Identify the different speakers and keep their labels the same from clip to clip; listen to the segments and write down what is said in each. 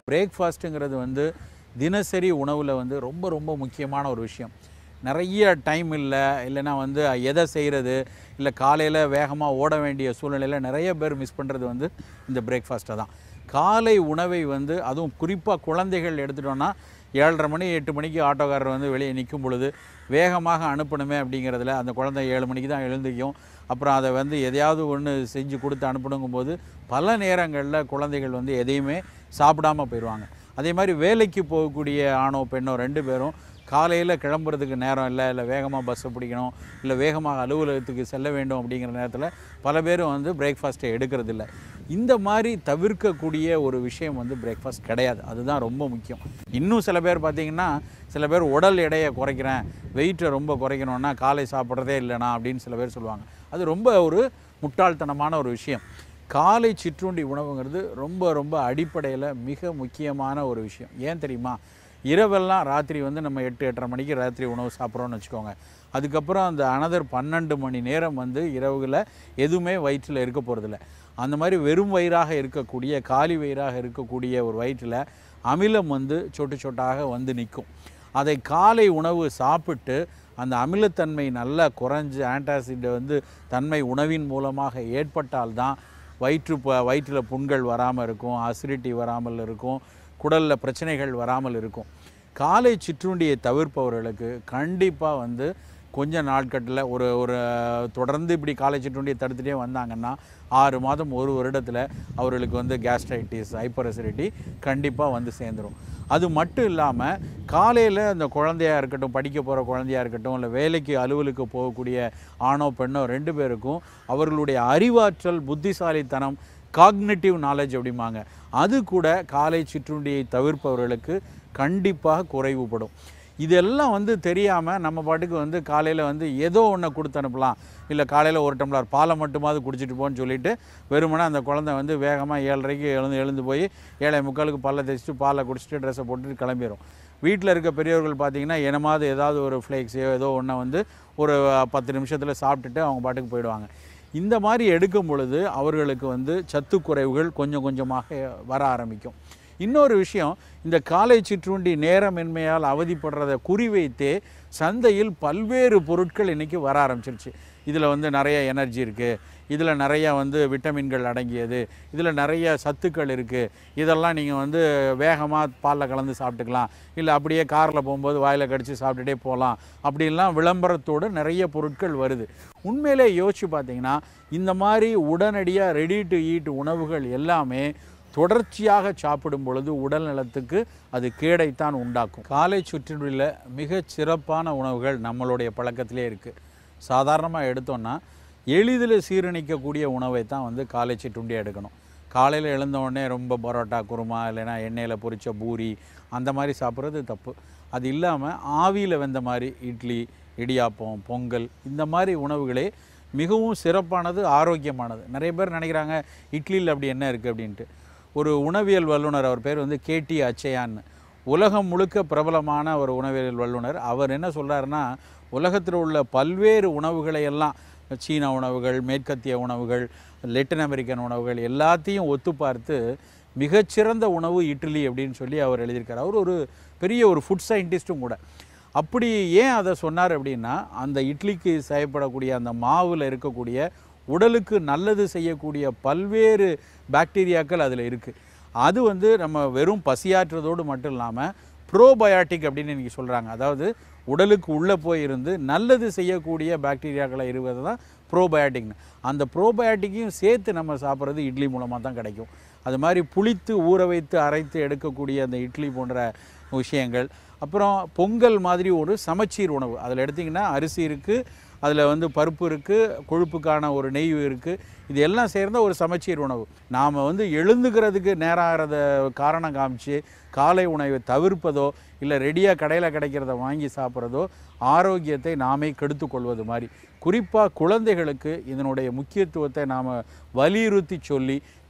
Speaker 1: பிரேக்ஃபாஸ்ட்டுங்கிறது வந்து தினசரி உணவில் வந்து ரொம்ப ரொம்ப முக்கியமான ஒரு விஷயம் நிறைய டைம் இல்லை இல்லைன்னா வந்து எதை செய்கிறது இல்லை காலையில் வேகமாக ஓட வேண்டிய சூழ்நிலையில் நிறைய பேர் மிஸ் பண்ணுறது வந்து இந்த பிரேக்ஃபாஸ்ட்டை தான் காலை உணவை வந்து அதுவும் குறிப்பாக குழந்தைகள் எடுத்துட்டோன்னா ஏழரை மணி எட்டு மணிக்கு ஆட்டோக்காரர் வந்து வெளியே நிற்கும் பொழுது வேகமாக அனுப்பணுமே அப்படிங்கிறதுல அந்த குழந்தை ஏழு மணிக்கு தான் எழுந்திரிக்கும் அப்புறம் அதை வந்து எதையாவது ஒன்று செஞ்சு கொடுத்து அனுப்பணுங்கும்போது பல நேரங்களில் குழந்தைகள் வந்து எதையுமே சாப்பிடாம போயிடுவாங்க அதே மாதிரி வேலைக்கு போகக்கூடிய ஆணோ பெண்ணோ ரெண்டு பேரும் காலையில் கிளம்புறதுக்கு நேரம் இல்லை இல்லை வேகமாக பஸ்ஸை பிடிக்கணும் இல்லை வேகமாக அலுவலகத்துக்கு செல்ல வேண்டும் அப்படிங்கிற நேரத்தில் பல பேரும் வந்து பிரேக்ஃபாஸ்ட்டை எடுக்கிறதில்ல இந்த மாதிரி தவிர்க்கக்கூடிய ஒரு விஷயம் வந்து பிரேக்ஃபாஸ்ட் கிடையாது அதுதான் ரொம்ப முக்கியம் இன்னும் சில பேர் பார்த்திங்கன்னா சில பேர் உடல் எடையை குறைக்கிறேன் வெயிட்டை ரொம்ப குறைக்கணும்னா காலை சாப்பிட்றதே இல்லைனா அப்படின்னு சில பேர் சொல்லுவாங்க அது ரொம்ப ஒரு முட்டாள்தனமான ஒரு விஷயம் காலை சிற்றுண்டி உணவுங்கிறது ரொம்ப ரொம்ப அடிப்படையில் மிக முக்கியமான ஒரு விஷயம் ஏன் தெரியுமா இரவெல்லாம் ராத்திரி வந்து நம்ம எட்டு எட்டரை மணிக்கு ராத்திரி உணவு சாப்பிட்றோன்னு வச்சுக்கோங்க அதுக்கப்புறம் அந்த அனதர் பன்னெண்டு மணி நேரம் வந்து இரவுகளில் எதுவுமே வயிற்றில் இருக்க போகிறதில்ல அந்த மாதிரி வெறும் வயிறாக இருக்கக்கூடிய காலி வயிறாக இருக்கக்கூடிய ஒரு வயிற்றில் அமிலம் வந்து சொட்டு சொட்டாக வந்து நிற்கும் அதை காலை உணவு சாப்பிட்டு அந்த அமிலத்தன்மை நல்லா குறைஞ்சு ஆன்டாசிட் வந்து தன்மை உணவின் மூலமாக ஏற்பட்டால்தான் வயிற்று ப வயிற்றில் புண்கள் வராமல் இருக்கும் அசிடிட்டி வராமல் இருக்கும் குடலில் பிரச்சனைகள் வராமல் இருக்கும் காலை சிற்றுண்டியை தவிர்ப்பவர்களுக்கு கண்டிப்பாக வந்து கொஞ்ச நாட்கட்டில் ஒரு ஒரு தொடர்ந்து இப்படி காலை சிற்றுண்டியை தடுத்துட்டே வந்தாங்கன்னா ஆறு மாதம் ஒரு வருடத்தில் அவர்களுக்கு வந்து கேஸ்ட்ரைட்டிஸ் ஹைப்பர் அசிடிட்டி கண்டிப்பாக வந்து சேர்ந்துடும் அது மட்டும் இல்லாமல் காலையில் அந்த குழந்தையாக இருக்கட்டும் படிக்க போகிற குழந்தையாக இருக்கட்டும் இல்லை வேலைக்கு அலுவலுக்கு போகக்கூடிய ஆணோ பெண்ணோ ரெண்டு பேருக்கும் அவர்களுடைய அறிவாற்றல் புத்திசாலித்தனம் காக்னேட்டிவ் நாலேஜ் அப்படிம்பாங்க அது கூட காலை சிற்றுண்டியை தவிர்ப்பவர்களுக்கு கண்டிப்பாக குறைவுபடும் இதெல்லாம் வந்து தெரியாமல் நம்ம பாட்டுக்கு வந்து காலையில் வந்து ஏதோ ஒன்று கொடுத்து அனுப்பலாம் இல்லை காலையில் ஒரு டம்ளர் பாலை மட்டுமாவது குடிச்சிட்டு போன்னு சொல்லிட்டு வெறுமனே அந்த குழந்தை வந்து வேகமாக ஏழரைக்கு எழுந்து எழுந்து போய் ஏழை முக்காலுக்கு பல்ல தேய்ச்சிட்டு பாலை குடிச்சிட்டு ட்ரெஸ்ஸை போட்டுட்டு கிளம்பிடும் வீட்டில் இருக்க பெரியவர்கள் பார்த்தீங்கன்னா என்னமாவது ஏதாவது ஒரு ஃப்ளேக்ஸையோ ஏதோ ஒன்றை வந்து ஒரு பத்து நிமிஷத்தில் சாப்பிட்டுட்டு அவங்க பாட்டுக்கு போயிடுவாங்க இந்த மாதிரி எடுக்கும் பொழுது அவர்களுக்கு வந்து சத்து குறைவுகள் கொஞ்சம் கொஞ்சமாக வர ஆரம்பிக்கும் இன்னொரு விஷயம் இந்த காலை சிற்றுண்டி நேரமின்மையால் அவதிப்படுறதை குறிவைத்தே சந்தையில் பல்வேறு பொருட்கள் இன்றைக்கி வர ஆரம்பிச்சிருச்சு இதில் வந்து நிறைய எனர்ஜி இருக்குது இதில் நிறைய வந்து விட்டமின்கள் அடங்கியது இதில் நிறைய சத்துக்கள் இருக்குது இதெல்லாம் நீங்கள் வந்து வேகமாக பாலில் கலந்து சாப்பிட்டுக்கலாம் இல்லை அப்படியே காரில் போகும்போது வாயில் கடித்து சாப்பிட்டுட்டே போகலாம் அப்படின்லாம் விளம்பரத்தோடு நிறைய பொருட்கள் வருது உண்மையிலே யோசிச்சு பார்த்தீங்கன்னா இந்த மாதிரி உடனடியாக ரெடி டு ஈட் உணவுகள் எல்லாமே தொடர்ச்சியாக சாப்பிடும் பொழுது உடல் நலத்துக்கு அது கேடைத்தான் உண்டாக்கும் காலை சுற்றுலில் மிகச் சிறப்பான உணவுகள் நம்மளுடைய பழக்கத்திலே இருக்குது சாதாரணமாக எடுத்தோன்னா எளிதில் சீரணிக்கக்கூடிய உணவை தான் வந்து காலை சிற்றுண்டியாக எடுக்கணும் காலையில் எழுந்த உடனே ரொம்ப பரோட்டா குருமா இல்லைன்னா எண்ணெயில் பொரிச்ச பூரி அந்த மாதிரி சாப்பிட்றது தப்பு அது இல்லாமல் ஆவியில் வெந்த மாதிரி இட்லி இடியாப்பம் பொங்கல் இந்த மாதிரி உணவுகளே மிகவும் சிறப்பானது ஆரோக்கியமானது நிறைய பேர் நினைக்கிறாங்க இட்லியில் அப்படி என்ன இருக்குது அப்படின்ட்டு ஒரு உணவியல் வல்லுனர் அவர் பேர் வந்து கேடி அச்சயான்னு உலகம் முழுக்க பிரபலமான ஒரு உணவியல் வல்லுனர் அவர் என்ன சொல்கிறாருன்னா உலகத்தில் உள்ள பல்வேறு உணவுகளை எல்லாம் சீன உணவுகள் மேற்கத்திய உணவுகள் லெட்டின் அமெரிக்கன் உணவுகள் எல்லாத்தையும் ஒத்து பார்த்து மிகச்சிறந்த உணவு இட்லி அப்படின்னு சொல்லி அவர் எழுதியிருக்கார் அவர் ஒரு பெரிய ஒரு ஃபுட் சயின்டிஸ்ட்டும் கூட அப்படி ஏன் அதை சொன்னார் அப்படின்னா அந்த இட்லிக்கு செய்யப்படக்கூடிய அந்த மாவில் இருக்கக்கூடிய உடலுக்கு நல்லது செய்யக்கூடிய பல்வேறு பாக்டீரியாக்கள் அதில் இருக்குது அது வந்து நம்ம வெறும் பசியாற்றுறதோடு மட்டும் இல்லாமல் ப்ரோபயாட்டிக் அப்படின்னு இன்றைக்கி சொல்கிறாங்க அதாவது உடலுக்கு உள்ளே போய் இருந்து நல்லது செய்யக்கூடிய பாக்டீரியாக்களை இருப்பது தான் ப்ரோபயாட்டிக்னு அந்த ப்ரோபயாட்டிக்கையும் சேர்த்து நம்ம சாப்பிட்றது இட்லி மூலமாக தான் கிடைக்கும் அது மாதிரி புளித்து ஊற வைத்து அரைத்து எடுக்கக்கூடிய அந்த இட்லி போன்ற விஷயங்கள் அப்புறம் பொங்கல் மாதிரி ஒரு சமச்சீர் உணவு அதில் எடுத்திங்கன்னா அரிசி இருக்குது அதில் வந்து பருப்பு இருக்குது கொழுப்புக்கான ஒரு நெய் இருக்குது இது எல்லாம் சேர்ந்த ஒரு சமச்சீர் உணவு நாம் வந்து எழுந்துக்கிறதுக்கு நேரம் ஆகிறத காரணம் காமிச்சு காலை உணவை தவிர்ப்பதோ இல்லை ரெடியாக கடையில் கிடைக்கிறத வாங்கி சாப்பிட்றதோ ஆரோக்கியத்தை நாமே கெடுத்து கொள்வது மாதிரி குறிப்பாக குழந்தைகளுக்கு இதனுடைய முக்கியத்துவத்தை நாம் வலியுறுத்தி சொல்லி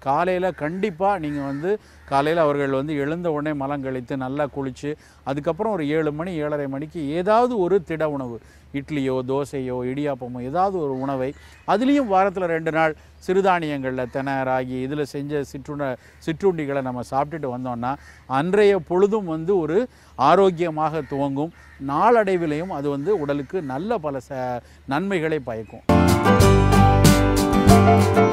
Speaker 1: காலையில் கண்டிப்பாக நீங்கள் வந்து காலையில் அவர்கள் வந்து எழுந்த உடனே மலம் கழித்து நல்லா குளித்து அதுக்கப்புறம் ஒரு ஏழு மணி ஏழரை மணிக்கு ஏதாவது ஒரு திட உணவு இட்லியோ தோசையோ இடியாப்பமோ ஏதாவது ஒரு உணவை அதுலேயும் வாரத்தில் ரெண்டு நாள் சிறுதானியங்களில் தெனை ராகி இதில் செஞ்ச சிற்றுண்ட சிற்றுண்டிகளை நம்ம சாப்பிட்டுட்டு வந்தோம்னா அன்றைய பொழுதும் வந்து ஒரு ஆரோக்கியமாக துவங்கும் நாளடைவிலையும் அது வந்து உடலுக்கு நல்ல பல ச நன்மைகளை பயக்கும்